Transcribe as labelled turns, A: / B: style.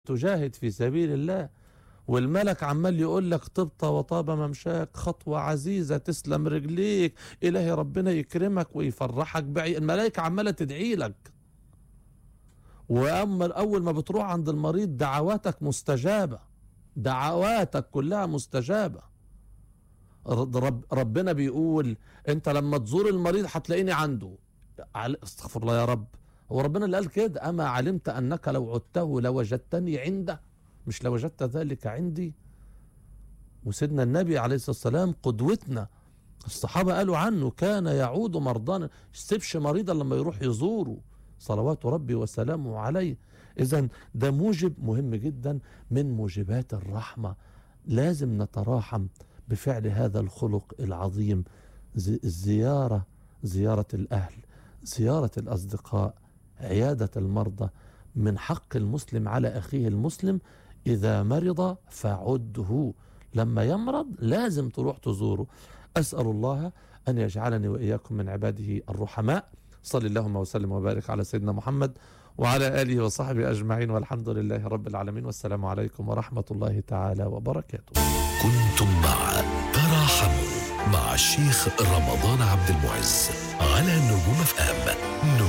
A: تجاهد في سبيل الله والملك عمال يقول لك طبت وطاب ممشاك خطوة عزيزة تسلم رجليك إلهي ربنا يكرمك ويفرحك بعي الملائكة عمالة تدعي لك وأما أول ما بتروح عند المريض دعواتك مستجابة دعواتك كلها مستجابة رب ربنا بيقول أنت لما تزور المريض هتلاقيني عنده استغفر الله يا رب هو ربنا اللي قال كده أما علمت أنك لو عدته لوجدتني عنده مش لوجدت ذلك عندي وسيدنا النبي عليه الصلاة والسلام قدوتنا الصحابة قالوا عنه كان يعود مرضانا يسيبش مريضا لما يروح يزوره صلوات ربي وسلامه عليه إذا ده موجب مهم جدا من موجبات الرحمة لازم نتراحم بفعل هذا الخلق العظيم الزيارة زيارة الأهل زيارة الأصدقاء عيادة المرضى من حق المسلم على أخيه المسلم إذا مرض فعده لما يمرض لازم تروح تزوره أسأل الله أن يجعلني وإياكم من عباده الرحماء صلى اللهم وسلم وبارك على سيدنا محمد وعلى آله وصحبه أجمعين والحمد لله رب العالمين والسلام عليكم ورحمة الله تعالى وبركاته
B: كنتم مع تراحموا مع الشيخ رمضان عبد المعز على نجوم اف ام